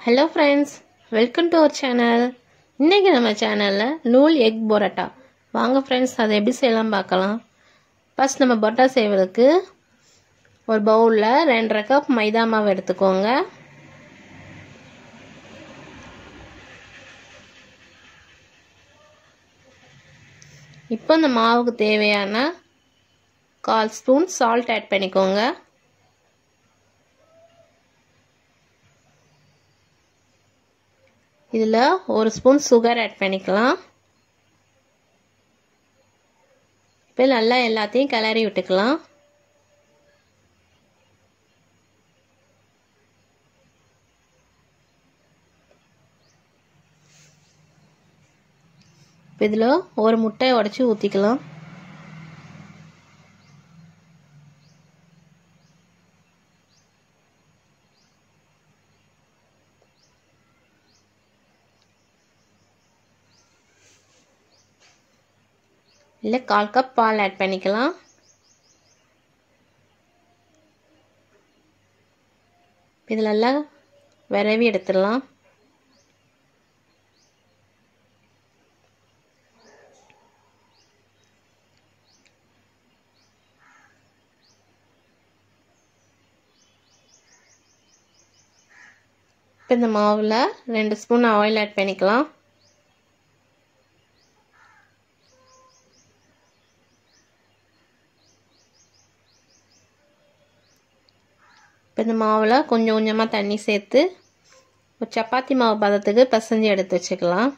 hello friends welcome to our channel இன்றைக்கி நம்ம சேனலில் நூல் எக் பொரோட்டா வாங்க ஃப்ரெண்ட்ஸ் அதை எப்படி செய்யலாம் பார்க்கலாம் ஃபஸ்ட் நம்ம பொரோட்டா செய்வதற்கு ஒரு பவுலில் ரெண்டரை கப் மைதா மாவு எடுத்துக்கோங்க இப்போ இந்த மாவுக்கு தேவையான கால் ஸ்பூன் சால்ட் ஆட் பண்ணிக்கோங்க இதில் ஒரு ஸ்பூன் சுகர் ஆட் பண்ணிக்கலாம் இப்போ நல்லா எல்லாத்தையும் கிளறி விட்டுக்கலாம் இப்போ இதில் ஒரு முட்டையை உடச்சி ஊற்றிக்கலாம் இல்லை கால் கப் பால் ஆட் பண்ணிக்கலாம் இதில் எல்லாம் விரவி எடுத்துடலாம் இப்போ இந்த மாவில் ரெண்டு ஸ்பூன் ஆயில் ஆட் பண்ணிக்கலாம் இப்போ இந்த மாவில் கொஞ்சம் கொஞ்சமாக தண்ணி சேர்த்து ஒரு சப்பாத்தி மாவு பதத்துக்கு பசஞ்சு எடுத்து வச்சுக்கலாம்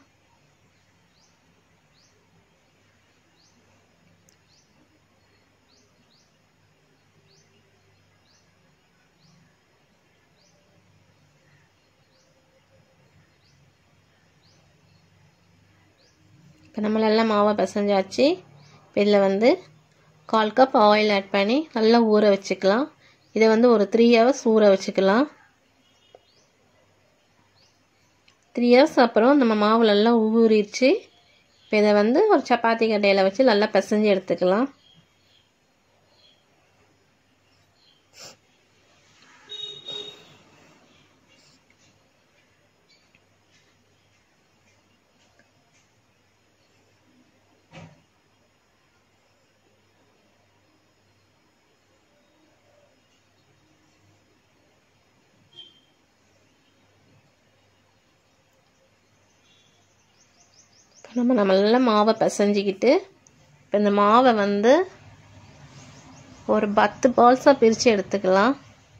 இப்போ நம்மளெல்லாம் மாவை பசஞ்சாச்சு இப்போ இதில் வந்து கால் கப் ஆயில் ஆட் பண்ணி நல்லா ஊற வச்சுக்கலாம் இதை வந்து ஒரு த்ரீ ஹவர்ஸ் ஊற வச்சுக்கலாம் த்ரீ ஹவர்ஸ் அப்புறம் நம்ம மாவு நல்லா ஊறிடுச்சு இப்போ இதை வந்து ஒரு சப்பாத்தி கட்டையில் வச்சு நல்லா பிசைஞ்சு எடுத்துக்கலாம் நம்ம நம்ம நல்லா மாவை பிசைஞ்சிக்கிட்டு இப்போ இந்த மாவை வந்து ஒரு பத்து பால்ஸாக பிரித்து எடுத்துக்கலாம்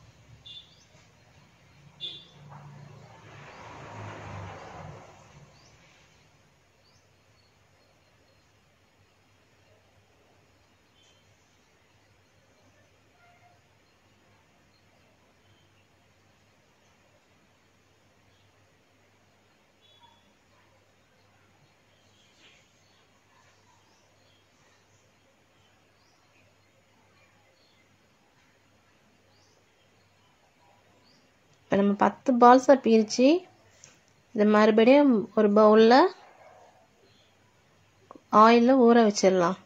இப்போ நம்ம பத்து பால்ஸை பிரித்து இதை மறுபடியும் ஒரு பவுலில் ஆயிலில் ஊற வச்சிடலாம்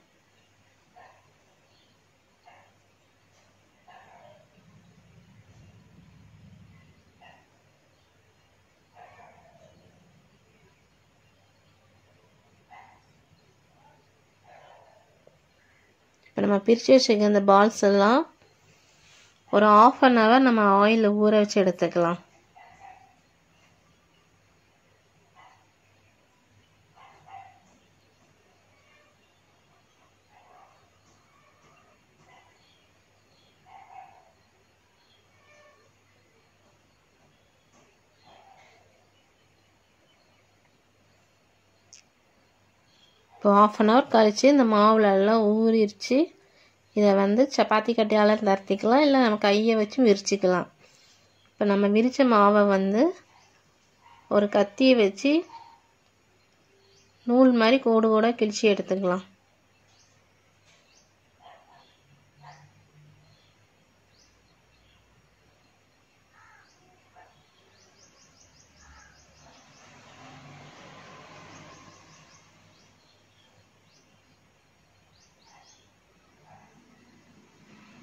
இப்போ நம்ம பிரித்து வச்சுக்க இந்த பால்ஸ் எல்லாம் ஒரு ஆஃப் அன் ஹவர் நம்ம ஆயிலில் ஊற வச்சு எடுத்துக்கலாம் இப்போ ஆஃப் அன் ஹவர் கழித்து இந்த மாவில் எல்லாம் ஊறிடுச்சு இதை வந்து சப்பாத்தி கட்டையால் தரத்திக்கலாம் இல்லை நம்ம கையை வச்சு விரிச்சிக்கலாம் இப்போ நம்ம விரித்த மாவை வந்து ஒரு கத்தியை வச்சு நூல் மாதிரி கோடு கூட கிழிச்சு எடுத்துக்கலாம்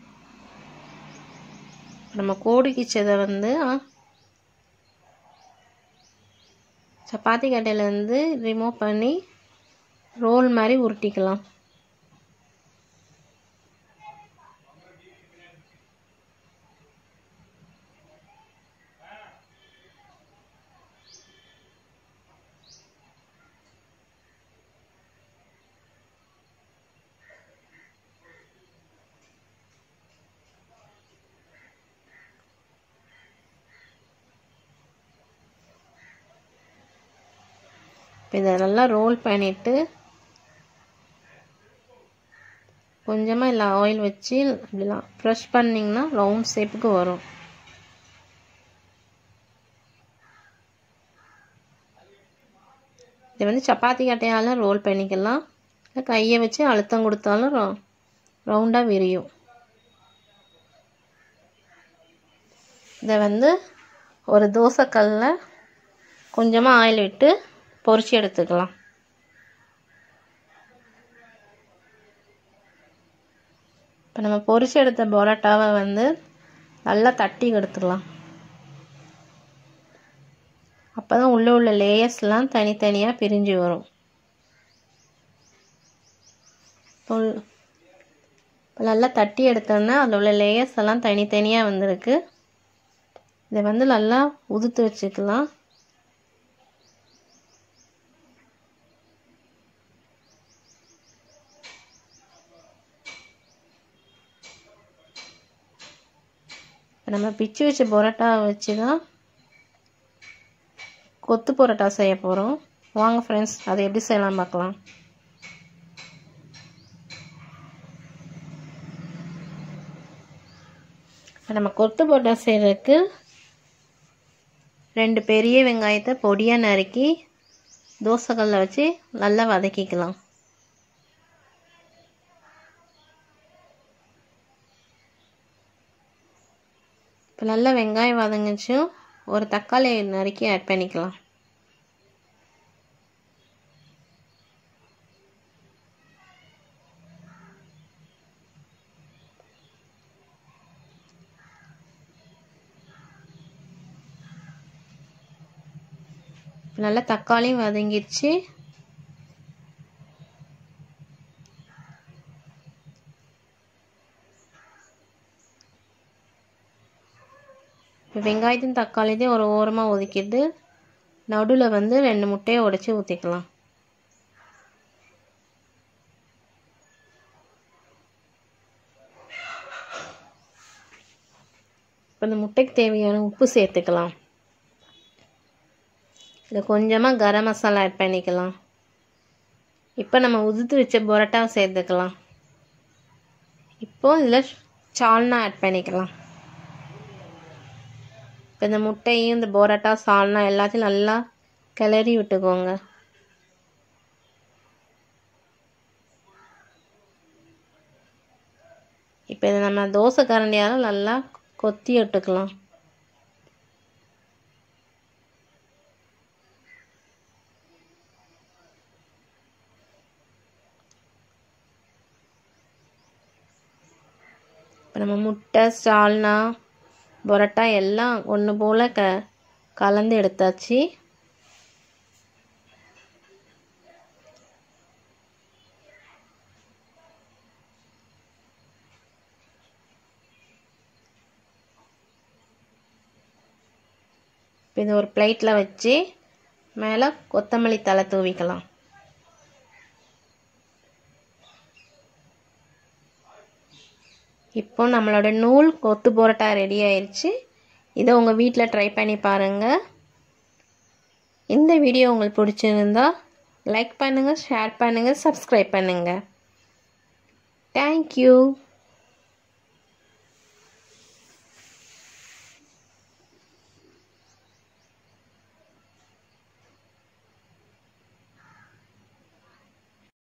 நம்ம கோடி கிச்சதை வந்து சப்பாத்தி கட்டையிலேருந்து ரிமூவ் பண்ணி ரோல் மாதிரி உருட்டிக்கலாம் இப்போ இதை நல்லா ரோல் பண்ணிவிட்டு கொஞ்சமாக இல்லை ஆயில் வச்சு இப்படிலாம் ப்ரெஷ் பண்ணிங்கன்னா ரவுண்ட் ஷேப்புக்கு வரும் இதை வந்து சப்பாத்தி கட்டையால் ரோல் பண்ணிக்கலாம் இல்லை கையை வச்சு அழுத்தம் கொடுத்தாலும் ரவுண்டாக விரியும் இதை வந்து ஒரு தோசைக்கல்லில் கொஞ்சமாக ஆயில் விட்டு பொரிச்சு எடுத்துக்கலாம் இப்போ நம்ம பொரிச்சு எடுத்த பரோட்டாவை வந்து நல்லா தட்டி எடுத்துக்கலாம் அப்போ தான் உள்ளே உள்ள லேயர்ஸ்லாம் தனித்தனியாக பிரிஞ்சு வரும் இப்போ இப்போ நல்லா தட்டி எடுத்தோன்னா அதில் உள்ள லேயர்ஸ் எல்லாம் தனித்தனியாக வந்திருக்கு இதை வந்து நல்லா உதுத்து வச்சுக்கலாம் நம்ம பிச்சு வச்ச பரோட்டா வச்சு தான் கொத்து பரோட்டா செய்ய போகிறோம் வாங்க ஃப்ரெண்ட்ஸ் அதை எப்படி செய்யலாம் பார்க்கலாம் நம்ம கொத்து பரோட்டா செய்கிறதுக்கு ரெண்டு பெரிய வெங்காயத்தை பொடியாக நறுக்கி தோசைக்கல்ல வச்சு நல்லா வதக்கிக்கலாம் இப்போ நல்லா வெங்காயம் வதங்கிச்சும் ஒரு தக்காளி நறுக்கி ஆட் பண்ணிக்கலாம் நல்லா தக்காளியும் வதங்கிடுச்சு வெங்காயத்தையும் தக்காளியத்தையும் ஒரு ஓரமாக ஒதுக்கிட்டு நடுவில் வந்து ரெண்டு முட்டையை உடச்சி ஊற்றிக்கலாம் இப்போ இந்த முட்டைக்கு தேவையான உப்பு சேர்த்துக்கலாம் இதில் கொஞ்சமாக கரம் மசாலா ஆட் பண்ணிக்கலாம் இப்போ நம்ம உதுத்து வச்ச பரோட்டா சேர்த்துக்கலாம் இப்போது இதில் சால்னா ஆட் பண்ணிக்கலாம் இப்போ இந்த முட்டையும் இந்த பரோட்டா சால்னா எல்லாத்தையும் நல்லா கிளறி விட்டுக்கோங்க இப்போ இதை நம்ம தோசை கரண்டியால் நல்லா கொத்தி விட்டுக்கலாம் இப்போ நம்ம முட்டை சால்னா பரோட்டா எல்லாம் ஒன்று போல் க கலந்து எடுத்தாச்சு இது ஒரு பிளேட்டில் வச்சு மேலே கொத்தமல்லி தலை தூவிக்கலாம் இப்போ நம்மளோட நூல் கொத்து பரோட்டா ரெடி ஆயிடுச்சு இதை உங்கள் வீட்டில் ட்ரை பண்ணி பாருங்கள் இந்த வீடியோ உங்களுக்கு பிடிச்சிருந்தா லைக் பண்ணுங்கள் ஷேர் பண்ணுங்கள் சப்ஸ்கிரைப் பண்ணுங்கள் தேங்க்யூ